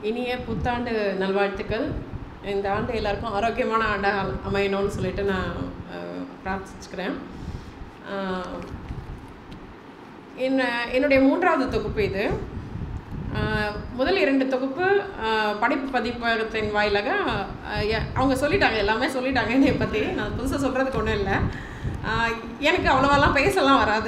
இனிய புத்தாண்டு நல்வாழ்த்துக்கள் இந்த ஆண்டு எல்லாருக்கும் ஆரோக்கியமான ஆண்டாக அமையணும்னு சொல்லிட்டு நான் அஹ், பிரார்த்திச்சுக்கிறேன் அஹ், என்ன என்னுடைய மூன்றாவது தொகுப்பு இது அஹ், முதல் இரண்டு தொகுப்பு அஹ், படிப்பு பதிப்பகத்தின் வாயிலாக அஹ், எ- அவங்க சொல்லிட்டாங்க எல்லாமே சொல்லிட்டாங்க என்னை பற்றி நான் புதுசாக சொல்கிறதுக்கு ஒன்றும் இல்லை அஹ், எனக்கு அவ்வளோவெல்லாம் பேசலாம் வராது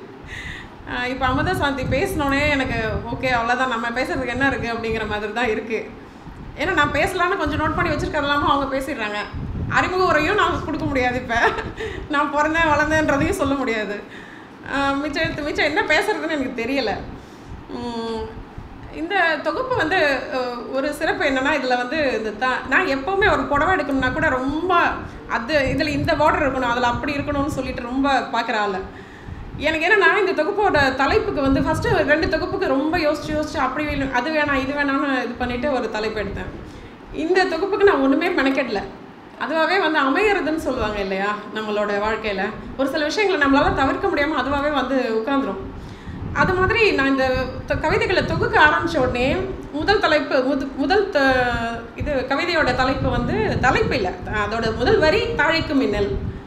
இப்போ அமுத சாந்தி பேசினோடனே எனக்கு ஓகே அவ்வளோதான் நம்ம பேசுறதுக்கு என்ன இருக்குது அப்படிங்கிற மாதிரி தான் இருக்குது ஏன்னா நான் பேசலான்னு கொஞ்சம் நோட் பண்ணி வச்சுருக்கிறதாம அவங்க பேசிடுறாங்க அறிமுக உரையும் நான் கொடுக்க முடியாது இப்போ நான் பிறந்தேன் வளர்ந்தேன்றதையும் சொல்ல முடியாது ஆஹ் மிச்சம் எடுத்து மிச்சம் என்ன பேசுறதுன்னு எனக்கு தெரியலை உம், இந்த தொகுப்பு வந்து அஹ், ஒரு சிறப்பு என்னன்னா இதில் வந்து இந்த த நான் எப்போவுமே ஒரு புடவை எடுக்கணும்னா கூட ரொம்ப அது இதில் இந்த பார்டர் இருக்கணும் அதில் அப்படி இருக்கணும்னு சொல்லிட்டு ரொம்ப பார்க்குற ஆள் எனக்கு என்னன்னா இந்த தொகுப்போட தலைப்புக்கு வந்து ஃபஸ்ட்டு ரெண்டு தொகுப்புக்கு ரொம்ப யோசிச்சு யோசிச்சு அப்படி வேணும் அது வேணாம் இது வேணாம்னு இது பண்ணிட்டு ஒரு தலைப்பு எடுத்தேன் இந்த தொகுப்புக்கு நான் ஒன்றுமே மெனக்கெடல அதுவாகவே வந்து அமையறதுன்னு சொல்லுவாங்க இல்லையா நம்மளோட வாழ்க்கையில் ஒரு சில விஷயங்களை நம்மளால தவிர்க்க முடியாமல் அதுவாகவே வந்து உட்காந்துரும் அது மாதிரி நான் இந்த தொ- கவிதைகளை தொகுக்க ஆரம்பிச்ச உடனே முதல் தலைப்பு முது முதல் த இது கவிதையோட தலைப்பு வந்து தலைப்பு இல்லை அதோட முதல் வரி தாழைக்கு மின்னல்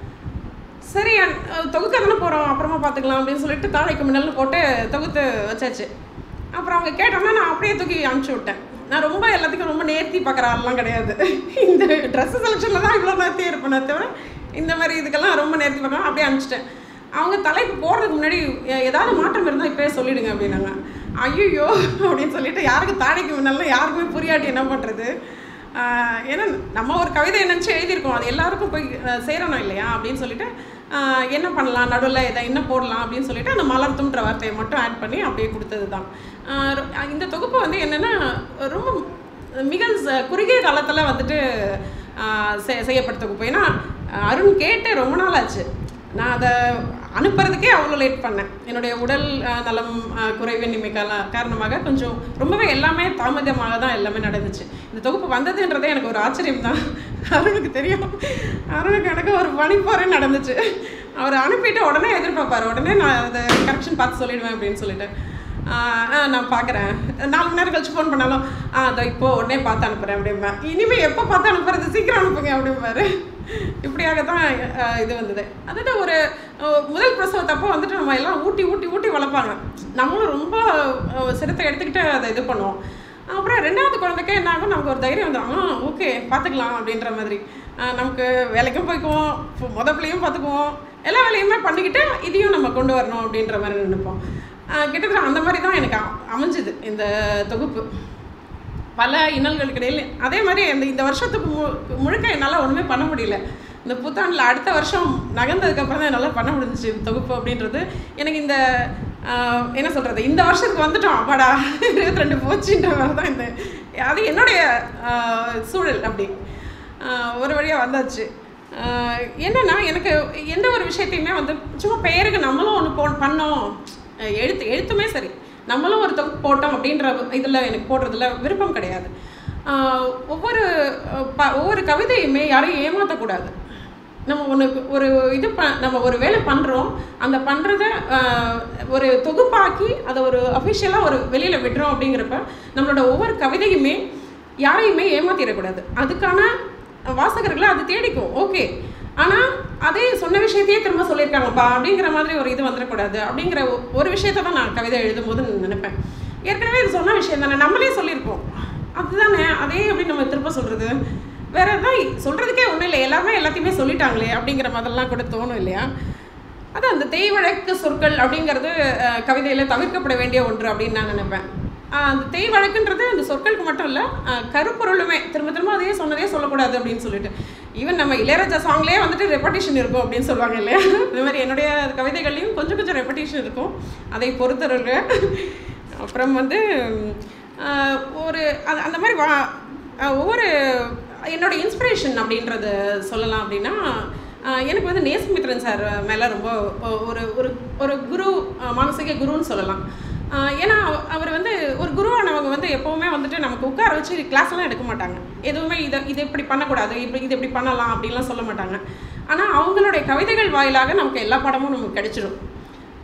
சரி அன்- அஹ் தொகுக்க தானே போகிறோம் அப்புறமா பார்த்துக்கலாம் அப்படின்னு சொல்லிட்டு தாழைக்கு மின்னல்னு போட்டு தொகுத்து வச்சாச்சு அப்புறம் அவங்க கேட்டோன்னா நான் அப்படியே தூக்கி அனுப்பிச்சி விட்டேன் நான் ரொம்ப எல்லாத்துக்கும் ரொம்ப நேர்த்தி பார்க்குற ஆள்லாம் கிடையாது இந்த ட்ரெஸ் செலெக்ஷனில் தான் இவ்வளோ நேர்த்தியாக இருப்பேனே தவிர இந்த மாதிரி இதுக்கெல்லாம் ரொம்ப நேர்த்தி பார்க்கலாம் அப்படியே அனுப்பிச்சிட்டேன் அவங்க தலைப்பு போடுறதுக்கு முன்னாடி எ- ஏதாவது மாற்றம் இருந்தால் இப்போயே சொல்லிடுங்க அப்படின்னாங்க ஐயோ அப்படின்னு சொல்லிட்டு யாருக்கு தாழைக்கு முன்னாலும் யாருக்குமே புரியாட்டி என்ன பண்ணுறது ஆஹ் ஏன்னா நம்ம ஒரு கவிதை நினச்சி எழுதியிருக்கோம் அது எல்லாருக்கும் போய் ஆஹ் சேரணும் இல்லையா அப்படின்னு சொல்லிட்டு ஆஹ் என்ன பண்ணலாம் நடுவில் இதை என்ன போடலாம் அப்படின்னு சொல்லிட்டு அந்த மலர்த்தும்ன்ற வார்த்தையை மட்டும் ஆட் பண்ணி அப்படியே கொடுத்தது தான் ஆஹ் ரொ- இந்த தொகுப்பு வந்து என்னென்னா ரொம்ப மிக ச- குறுகிய காலத்தில் வந்துட்டு ஆஹ் செ- செய்யப்பட்ட தொகுப்பு ஏன்னா ஆஹ் அருண் கேட்டு ரொம்ப நாள் ஆச்சு நான் அதை அனுப்புறதுக்கே அவ்வளோ லேட் பண்ணேன் என்னுடைய உடல் அஹ், நலம் அஹ், குறைவின்மை கால காரணமாக கொஞ்சம் ரொம்பவே எல்லாமே தாமதமாக தான் எல்லாமே நடந்துச்சு இந்த தொகுப்பு வந்ததுன்றதே எனக்கு ஒரு ஆச்சரியம் தான் அருணுக்கு தெரியும் அருணுக்கு எனக்கு ஒரு பனிப்போரே நடந்துச்சு அவர் அனுப்பிட்டு உடனே எதிர்பார்ப்பார் உடனே நான் அதை கரெக்ஷன் பார்த்து சொல்லிடுவேன் அப்படின்னு சொல்லிட்டு ஆஹ் ஆ, நான் பார்க்குறேன் நாலு மணி நேரம் கழிச்சு ஃபோன் பண்ணாலும் ஆ அதோ இப்போ உடனே பார்த்து அனுப்புகிறேன் அப்படிம்பேன் இனிமேல் எப்போ பார்த்து அனுப்புறது சீக்கிரம் அனுப்புங்க அப்படிம்பாரு இப்படியாக தான் அஹ், இது வந்தது அதாவது ஒரு அஹ், முதல் பிரசவத்தப்போ வந்துட்டு நம்ம எல்லாம் ஊட்டி ஊட்டி ஊட்டி வளர்ப்பாங்க நம்மளும் ரொம்ப அஹ், சிரத்தை எடுத்துக்கிட்டு அதை இது பண்ணுவோம் அப்புறம் ரெண்டாவது குழந்தைக்கே என்ன ஆகும் நமக்கு ஒரு தைரியம் வந்துடும் ஆ ஓகே பார்த்துக்கலாம் அப்படின்ற மாதிரி அஹ், நமக்கு வேலைக்கும் போய்க்குவோம் ஃபு- முத பிள்ளையும் பார்த்துக்குவோம் எல்லா வேலையுமே பண்ணிக்கிட்டு இதையும் நம்ம கொண்டு வரணும் அப்படின்ற மாதிரி நினைப்போம் அஹ், கிட்டத்தட்ட அந்த மாதிரி தான் எனக்கு அ- அமைஞ்சுது இந்த தொகுப்பு பல இன்னல்களுக்கு இடையில் அதே மாதிரி இந்த இந்த வருஷத்துக்கு மு முழுக்க என்னால் ஒன்றுமே பண்ண முடியல இந்த புத்தாண்டில் அடுத்த வருஷம் நகர்ந்ததுக்கப்புறம் தான் என்னால் பண்ண முடிஞ்சிச்சு இந்த தொகுப்பு அப்படின்றது எனக்கு இந்த ஆஹ், என்ன சொல்கிறது இந்த வருஷத்துக்கு வந்துட்டோம் அப்பாடா இருபத்தி ரெண்டு போச்சுன்ற மாதிரி தான் இந்த அது என்னுடைய ஆஹ், சூழல் அப்படி ஆஹ், ஒரு வழியாக வந்தாச்சு ஆஹ், என்னன்னா எனக்கு எந்த ஒரு விஷயத்தையுமே வந்து சும்மா பெயருக்கு நம்மளும் ஒன்று போ பண்ணோம் அஹ் எழுத்து எழுத்துமே சரி நம்மளும் ஒரு தொகுப்பு போட்டோம் அப்படின்ற இதில் எனக்கு போடுறதுல விருப்பம் கிடையாது ஆஹ் ஒவ்வொரு அஹ் ப ஒவ்வொரு கவிதையுமே யாரையும் ஏமாற்றக்கூடாது நம்ம ஒன்று ஒரு இது ப நம்ம ஒரு வேலை பண்ணுறோம் அந்த பண்ணுறத ஒரு தொகுப்பாக்கி அதை ஒரு அஃபிஷியலாக ஒரு வெளியில் விடுறோம் அப்படிங்கிறப்ப நம்மளோட ஒவ்வொரு கவிதையுமே யாரையுமே ஏமாத்திடக்கூடாது அதுக்கான வாசகர்களை அது தேடிக்கும் ஓகே ஆனால் அதே சொன்ன விஷயத்தையே திரும்ப சொல்லியிருக்காங்கப்பா அப்படிங்கிற மாதிரி ஒரு இது வந்துடக்கூடாது அப்படிங்கிற ஒ- ஒரு விஷயத்தை தான் நான் கவிதை எழுதும்போது நினைப்பேன் ஏற்கனவே இது சொன்ன விஷயம் தானே நம்மளே சொல்லியிருப்போம் அதுதானே அதே எப்படி நம்ம திரும்ப சொல்கிறது வேற எதாவது சொல்கிறதுக்கே ஒன்றும் இல்லை எல்லாமே எல்லாத்தையுமே சொல்லிட்டாங்களே அப்படிங்கிற மாதிரிலாம் கூட தோணும் இல்லையா அது அந்த தேய்வழக்கு சொற்கள் அப்படிங்கிறது அஹ், கவிதையில தவிர்க்கப்பட வேண்டிய ஒன்று அப்படின்னு நான் நினைப்பேன் அஹ், அந்த தேய் வழக்குன்றது அந்த சொற்களுக்கு மட்டும் இல்லை கருப்பொருளுமே திரும்ப திரும்ப அதே சொன்னதே சொல்லக்கூடாது அப்படின்னு சொல்லிட்டு ஈவன் நம்ம இளையராஜா சாங்லேயே வந்துட்டு ரெப்படேஷன் இருக்கும் அப்படின்னு சொல்லுவாங்க இல்லையா இந்த மாதிரி என்னுடைய கவிதைகள்லையும் கொஞ்சம் கொஞ்சம் ரெப்படேஷன் இருக்கும் அதை பொறுத்தருங்க அப்புறம் வந்து அஹ், ஒரு அது அந்த மாதிரி வா அஹ், ஒவ்வொரு என்னோட இன்ஸ்பிரேஷன் அப்படின்றது சொல்லலாம் அப்படின்னா ஆஹ் எனக்கு வந்து நேசமித்ரன் சார் மேலே ரொம்ப ஒ- ஒரு ஒரு ஒரு குரு ஆஹ் மானசீக குருன்னு சொல்லலாம் ஆஹ் ஏன்னா அவ- அவர் வந்து ஒரு குருவானவங்க வந்து எப்போவுமே வந்துட்டு நமக்கு உட்கார வச்சு கிளாஸ்லாம் எடுக்க மாட்டாங்க எதுவுமே இதை இது இப்படி பண்ணக்கூடாது இப்படி இது இப்படி பண்ணலாம் அப்படின்லாம் சொல்ல மாட்டாங்க ஆனால் அவங்களுடைய கவிதைகள் வாயிலாக நமக்கு எல்லா பாடமும் நமக்கு கிடைச்சிடும்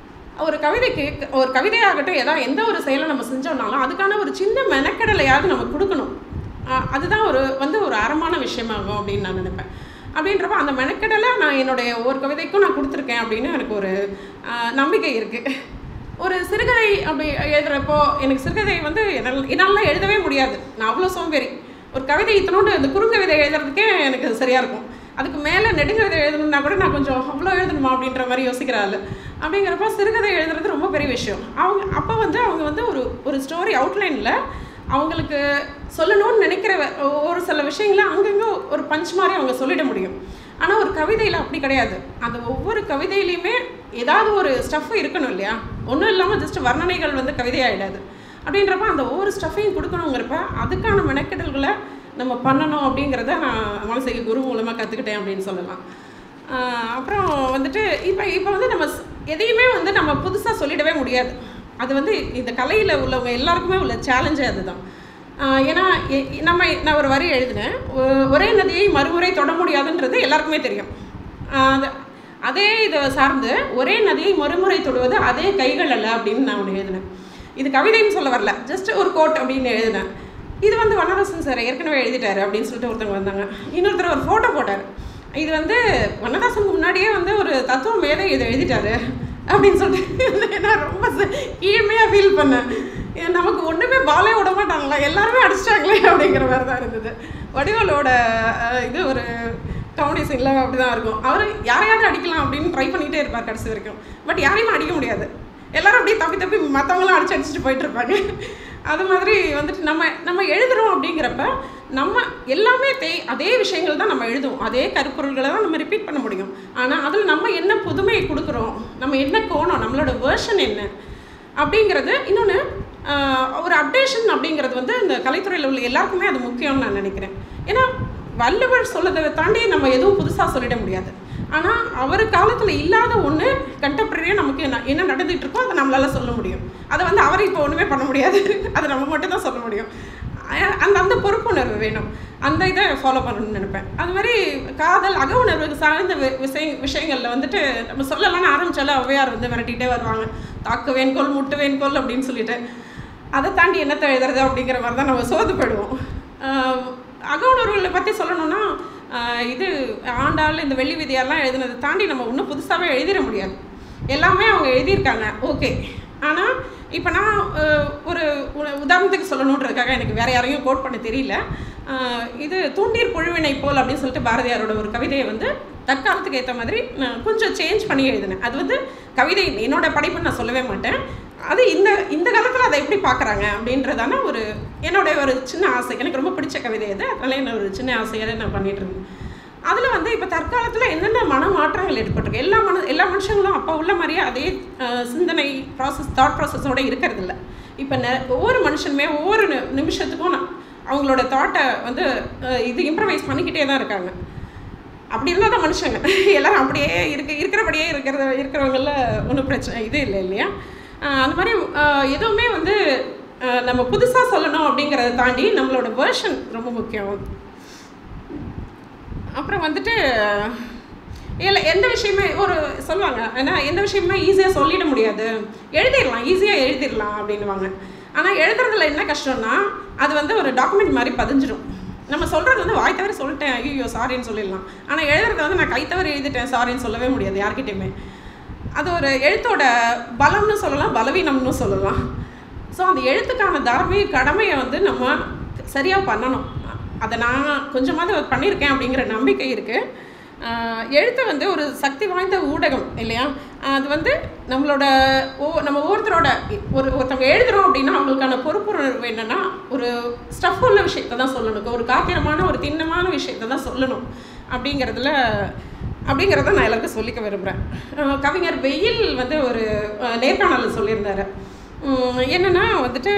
ஒரு கவிதைக்கு ஒரு கவிதையாகட்டும் ஏதாவது எந்த ஒரு செயலை நம்ம செஞ்சோம்னாலும் அதுக்கான ஒரு சின்ன மெனக்கடலையாவது நம்ம கொடுக்கணும் ஆஹ் அதுதான் ஒரு வந்து ஒரு அறமான விஷயமாகும் அப்படின்னு நான் நினைப்பேன் அப்படின்றப்ப அந்த மெனக்கடலை நான் என்னுடைய ஒவ்வொரு கவிதைக்கும் நான் கொடுத்துருக்கேன் அப்படின்னு எனக்கு ஒரு ஆஹ் நம்பிக்கை இருக்குது ஒரு சிறுகதை அப்படி எழுதுகிறப்போ எனக்கு சிறுகதை வந்து என்னால் என்னால் எழுதவே முடியாது நான் அவ்வளோ சோம்பேறி ஒரு கவிதை இத்தனோண்டு இந்த குறுங்கவிதை எழுதுறதுக்கே எனக்கு சரியாக இருக்கும் அதுக்கு மேலே நெடுங்கவிதை எழுதணும்னா கூட நான் கொஞ்சம் அவ்வளோ எழுதணுமா அப்படின்ற மாதிரி யோசிக்கிற ஆள் அப்படிங்கிறப்ப சிறுகதை எழுதுறது ரொம்ப பெரிய விஷயம் அவங்க அப்போ வந்து அவங்க வந்து ஒரு ஒரு ஸ்டோரி அவுட்லைனில் அவங்களுக்கு சொல்லணும்னு நினைக்கிற வ- ஒரு சில விஷயங்களை அங்கங்கே ஒரு பஞ்ச் மாதிரி அவங்க சொல்லிட முடியும் ஆனால் ஒரு கவிதையில் அப்படி கிடையாது அந்த ஒவ்வொரு கவிதையிலையுமே ஏதாவது ஒரு ஸ்டஃப் இருக்கணும் இல்லையா ஒன்றும் இல்லாமல் ஜஸ்ட் வர்ணனைகள் வந்து கவிதையாயிடாது அப்படின்றப்ப அந்த ஒவ்வொரு ஸ்டஃப்பையும் கொடுக்கணுங்கிறப்ப அதுக்கான மெனக்கெடல்களை நம்ம பண்ணணும் அப்படிங்கிறத நான் மனசைக்கு குரு மூலமாக கற்றுக்கிட்டேன் அப்படின்னு சொல்லலாம் ஆஹ் அப்புறம் வந்துட்டு இப்போ இப்போ வந்து நம்ம ஸ்- எதையுமே வந்து நம்ம புதுசாக சொல்லிடவே முடியாது அது வந்து இந்த கலையில் உள்ளவங்க எல்லாருக்குமே உள்ள சேலஞ்சே அதுதான் ஆஹ் ஏன்னா எ- நம்ம நான் ஒரு வரி எழுதினேன் ஒ- ஒரே நதியை மறுமுறை தொட முடியாதுன்றது எல்லாருக்குமே தெரியும் ஆஹ் அது அதே இதை சார்ந்து ஒரே நதியை மறுமுறை தொடுவது அதே கைகள் அல்ல அப்படின்னு நான் ஒன்று எழுதினேன் இது கவிதைன்னு சொல்ல வரல ஜஸ்ட் ஒரு கோட் அப்படின்னு எழுதினேன் இது வந்து வண்ணதாசன் சார் ஏற்கனவே எழுதிட்டாரு அப்படின்னு சொல்லிட்டு ஒருத்தவங்க வந்தாங்க இன்னொருத்தர் ஒரு ஃபோட்டோ போட்டார் இது வந்து வண்ணதாசனுக்கு முன்னாடியே வந்து ஒரு தத்துவ மேதை இதை எழுதிட்டாரு அப்படின்னு சொல்லிட்டு நான் ரொம்ப கீழ்மையாக ஃபீல் பண்ணேன் ஏன் நமக்கு ஒன்றுமே பாலே விட மாட்டாங்களா எல்லாருமே அடிச்சிட்டாங்களே அப்படிங்கிற மாதிரி தான் இருந்தது வடிவலோட அஹ், இது ஒரு காமெடி சீனில் அப்படி தான் இருக்கும் அவர் யாரையாவது அடிக்கலாம் அப்படின்னு ட்ரை பண்ணிகிட்டே இருப்பார் கடைசி வரைக்கும் பட் யாரையுமே அடிக்க முடியாது எல்லாரும் அப்படியே தப்பி தப்பி மற்றவங்களாம் அடிச்சு அடிச்சுட்டு போயிட்டு இருப்பாங்க அது மாதிரி வந்துட்டு நம்ம நம்ம எழுதுறோம் அப்படிங்கிறப்ப நம்ம எல்லாமே தே அதே விஷயங்கள் தான் நம்ம எழுதுவோம் அதே கருப்பொருள்களை தான் நம்ம ரிப்பீட் பண்ண முடியும் ஆனால் அதில் நம்ம என்ன புதுமையை கொடுக்குறோம் நம்ம என்ன கோணம் நம்மளோட வேர்ஷன் என்ன அப்படிங்கிறது இன்னொன்று ஒரு அப்டேஷன் அப்படிங்கிறது வந்து இந்த கலைத்துறையில் உள்ள எல்லாருக்குமே அது முக்கியம்னு நான் நினைக்கிறேன் ஏன்னா வள்ளுவர் சொல்லதை தாண்டி நம்ம எதுவும் புதுசாக சொல்லிட முடியாது ஆனால் அவர் காலத்தில் இல்லாத ஒன்று கண்டெம்பரரியாக நமக்கு என்ன என்ன நடந்துகிட்டு இருக்கோ அதை நம்மளால சொல்ல முடியும் அதை வந்து அவர் இப்போ ஒன்றுமே பண்ண முடியாது அதை நம்ம மட்டும் தான் சொல்ல முடியும் அஹ் அந்த அந்த பொறுப்புணர்வு வேணும் அந்த இதை ஃபாலோ பண்ணணும்னு நினைப்பேன் அது மாதிரி காதல் அக உணர்வுக்கு சார்ந்த வி- விஷய விஷயங்களில் வந்துட்டு நம்ம சொல்லலாம்னு ஆரம்பிச்சாலும் ஔவையார் வந்து மிரட்டிகிட்டே வருவாங்க தாக்கு வேன்கோள் முட்டு வேன்கோள் அப்படின்னு சொல்லிட்டு அதை தாண்டி என்னத்தை எழுதுறது அப்படிங்கிற மாதிரி தான் நம்ம சோது போயிடுவோம் ஆஹ் அக உணர்வுகளை பற்றி சொல்லணும்னா ஆஹ் இது ஆண்டாள் இந்த வெள்ளி விதியெல்லாம் எழுதுனதை தாண்டி நம்ம ஒன்றும் புதுசாகவே எழுதிட முடியாது எல்லாமே அவங்க எழுதியிருக்காங்க ஓகே ஆனால் இப்போ நான் அஹ், ஒரு உ- உதாரணத்துக்கு சொல்லணுன்றதுக்காக எனக்கு வேற யாரையும் கோட் பண்ண தெரியல அஹ், இது தூண்டீர் புழுவினை போல் அப்படின்னு சொல்லிட்டு பாரதியாரோட ஒரு கவிதையை வந்து தற்காலத்துக்கு ஏற்ற மாதிரி நான் கொஞ்சம் சேஞ்ச் பண்ணி எழுதினேன் அது வந்து கவிதை என்னோட படைப்புன்னு நான் சொல்லவே மாட்டேன் அது இந்த இந்த காலத்தில் அதை எப்படி பார்க்குறாங்க அப்படின்றதான ஒரு என்னோட ஒரு சின்ன ஆசை எனக்கு ரொம்ப பிடிச்ச கவிதை அது அதனால என்ன ஒரு சின்ன ஆசையாக நான் பண்ணிட்டு இருந்தேன் அதில் வந்து இப்போ தற்காலத்தில் என்னென்ன மன மாற்றங்கள் ஏற்பட்டிருக்கு எல்லா மன எல்லா மனுஷங்களும் அப்போ உள்ள மாதிரியே அதே அஹ், சிந்தனை ப்ராசஸ் தாட் ப்ராசஸோடு இருக்கிறது இல்லை இப்போ நெ ஒவ்வொரு மனுஷனுமே ஒவ்வொரு நி- நிமிஷத்துக்கும் நான் அவங்களோட தாட்டை வந்து அஹ், இது இம்ப்ரவைஸ் பண்ணிக்கிட்டே தான் இருக்காங்க அப்படி இருந்தால் தான் மனுஷங்க எல்லாரும் அப்படியே இருக்க இருக்கிறபடியே இருக்கிறத இருக்கிறவங்கள ஒன்றும் பிரச்சனை இது இல்லை இல்லையா அஹ், அந்த மாதிரி அஹ், எதுவுமே வந்து அஹ், நம்ம புதுசாக சொல்லணும் அப்படிங்கிறத தாண்டி நம்மளோட வேர்ஷன் ரொம்ப முக்கியம் அப்புறம் வந்துட்டு இல்லை எந்த விஷயமே ஒரு சொல்லுவாங்க ஏன்னா எந்த விஷயமே ஈஸியாக சொல்லிட முடியாது எழுதிடலாம் ஈஸியாக எழுதிடலாம் அப்படின்னுவாங்க ஆனால் எழுதுறதுல என்ன கஷ்டம்னா அது வந்து ஒரு டாக்குமெண்ட் மாதிரி பதிஞ்சிடும் நம்ம சொல்கிறது வந்து வாய் தவிர சொல்லிட்டேன் ஐயோ சாரின்னு சொல்லிடலாம் ஆனால் எழுதுறத வந்து நான் கை தவிர எழுதிட்டேன் சாரின்னு சொல்லவே முடியாது யார்கிட்டயுமே அது ஒரு எழுத்தோட பலம்னு சொல்லலாம் பலவீனம்னு சொல்லலாம் ஸோ அந்த எழுத்துக்கான தார்மீக கடமையை வந்து நம்ம சரியாக பண்ணணும் அதை நான் கொஞ்சமாவது பண்ணியிருக்கேன் அப்படிங்கிற நம்பிக்கை இருக்குது எழுத்து வந்து ஒரு சக்தி வாய்ந்த ஊடகம் இல்லையா அது வந்து நம்மளோட ஓ நம்ம ஒவ்வொருத்தரோட ஒரு ஒருத்தவங்க எழுதுகிறோம் அப்படின்னா அவங்களுக்கான பொறுப்புணர்வு என்னென்னா ஒரு ஸ்டஃப் உள்ள விஷயத்தை தான் சொல்லணும் ஒரு காத்திரமான ஒரு திண்ணமான விஷயத்தை தான் சொல்லணும் அப்படிங்கிறதுல அப்படிங்கிறத நான் எல்லாருக்கும் சொல்லிக்க விரும்புகிறேன் கவிஞர் வெயில் வந்து ஒரு அஹ், நேர்காணலில் சொல்லியிருந்தாரு உம், என்னன்னா வந்துட்டு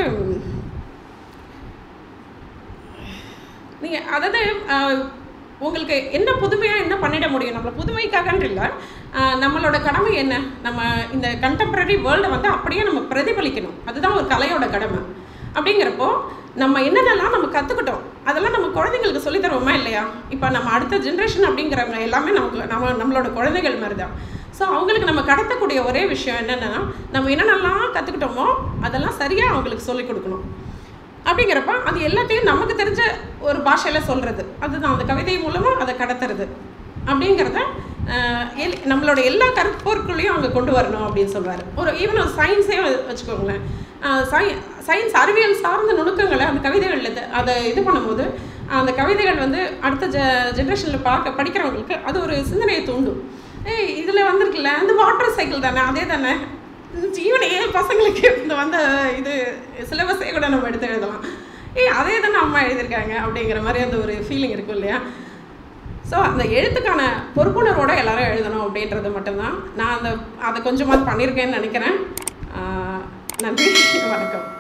நீங்கள் அதாவது அஹ், உங்களுக்கு என்ன புதுமையாக என்ன பண்ணிட முடியும் நம்மளை புதுமைக்காகன்ற இல்லை அஹ், நம்மளோட கடமை என்ன நம்ம இந்த கண்டெம்பரரி வேர்ல்டை வந்து அப்படியே நம்ம பிரதிபலிக்கணும் அதுதான் ஒரு கலையோட கடமை அப்படிங்கிறப்போ நம்ம என்னென்னலாம் நம்ம கற்றுக்கிட்டோம் அதெல்லாம் நம்ம குழந்தைங்களுக்கு சொல்லித் தருவோமா இல்லையா இப்போ நம்ம அடுத்த ஜென்ரேஷன் அப்படிங்கிறவங்க எல்லாமே நமக்கு நம்ம நம்மளோட குழந்தைகள் மாதிரி தான் ஸோ அவங்களுக்கு நம்ம கடத்தக்கூடிய ஒரே விஷயம் என்னென்னா நம்ம என்னென்னலாம் கற்றுக்கிட்டோமோ அதெல்லாம் சரியாக அவங்களுக்கு சொல்லிக் கொடுக்கணும் அப்படிங்கிறப்ப அது எல்லாத்தையும் நமக்கு தெரிஞ்ச ஒரு பாஷையில் சொல்கிறது அதுதான் அந்த கவிதை மூலமாக அதை கடத்துறது அப்படிங்கிறத அஹ், எல் நம்மளோட எல்லா கருப்பொருட்களையும் அங்கே கொண்டு வரணும் அப்படின்னு சொல்லுவார் ஒரு ஈவன் ஒரு சயின்ஸே வச்சுக்கோங்களேன் சை சயின்ஸ் அறிவியல் சார்ந்த நுணுக்கங்களை அந்த கவிதைகளில் த- அதை இது பண்ணும்போது அந்த கவிதைகள் வந்து அடுத்த ஜெ ஜென்ரேஷனில் பார்க்க படிக்கிறவங்களுக்கு அது ஒரு சிந்தனையை தூண்டும் ஏய் இதில் வந்திருக்குல்ல அந்த வாட்டர் சைக்கிள் தானே அதே தானே ஈவன் ஏன் பசங்களுக்கு இந்த வந்த இது சிலபஸே கூட நம்ம எடுத்து எழுதலாம் ஏய் அதே தானே அம்மா எழுதியிருக்காங்க அப்படிங்கிற மாதிரி அந்த ஒரு ஃபீலிங் இருக்கும் இல்லையா ஸோ அந்த எழுத்துக்கான பொறுப்புணர்வோட எல்லாரும் எழுதணும் அப்படின்றது மட்டும்தான் நான் அந்த அதை கொஞ்சமாக பண்ணியிருக்கேன்னு நினைக்கிறேன் ஆஹ் நன்றி வணக்கம்